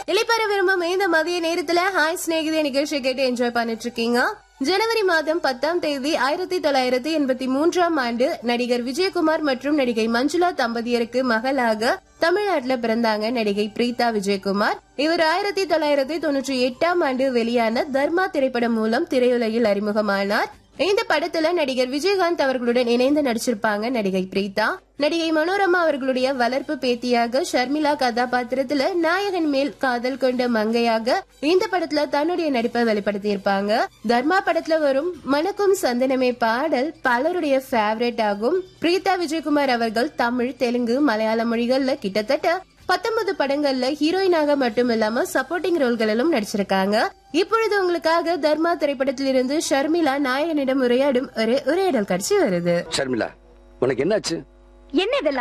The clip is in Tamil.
இளைப்பற விரும்பும் இந்த மதிய நேரத்துல ஹாய் ஸ்நேகிதே நிகழ்ச்சியை கேட்டு என்ஜாய் பண்ணிட்டு இருக்கீங்க ஜனவரி மாதம் பத்தாம் தேதி ஆயிரத்தி தொள்ளாயிரத்தி எண்பத்தி மூன்றாம் ஆண்டு நடிகர் விஜயகுமார் மற்றும் நடிகை மஞ்சுளா தம்பதியருக்கு மகளாக தமிழ்நாட்டுல பிறந்தாங்க நடிகை பிரீதா விஜயகுமார் இவர் ஆயிரத்தி தொள்ளாயிரத்தி தொண்ணூற்றி எட்டாம் ஆண்டு வெளியான தர்மா திரைப்படம் மூலம் திரையுலகில் அறிமுகமானார் இந்த படத்துல நடிகர் விஜயகாந்த் அவர்களுடன் இணைந்து நடிச்சிருப்பாங்க நடிகை பிரீதா நடிகை மனோரமா அவர்களுடைய வளர்ப்பு பேத்தியாக ஷர்மிளா கதாபாத்திரத்துல நாயகன் மேல் காதல் கொண்ட மங்கையாக இந்த படத்துல தன்னுடைய நடிப்பை வெளிப்படுத்தியிருப்பாங்க தர்மா படத்துல வரும் மணக்கும் சந்தனமே பாடல் பலருடைய ஃபேவரட் ஆகும் பிரீதா விஜயகுமார் அவர்கள் தமிழ் தெலுங்கு மலையாள மொழிகள்ல கிட்டத்தட்ட பத்தொன்பது படங்கள்ல ஹீரோயினாக மட்டும் இல்லாம சப்போர்ட்டிங் ரோல்களிலும் நடிச்சிருக்காங்க இப்பொழுது உங்களுக்காக தர்மா திரைப்படத்திலிருந்து ஷர்மிளா நாயகனிடம் உரையாடும் ஒரு உரையாடல் காட்சி வருது ஷர்மிளா உனக்கு என்னாச்சு என்ன இதெல்லாம்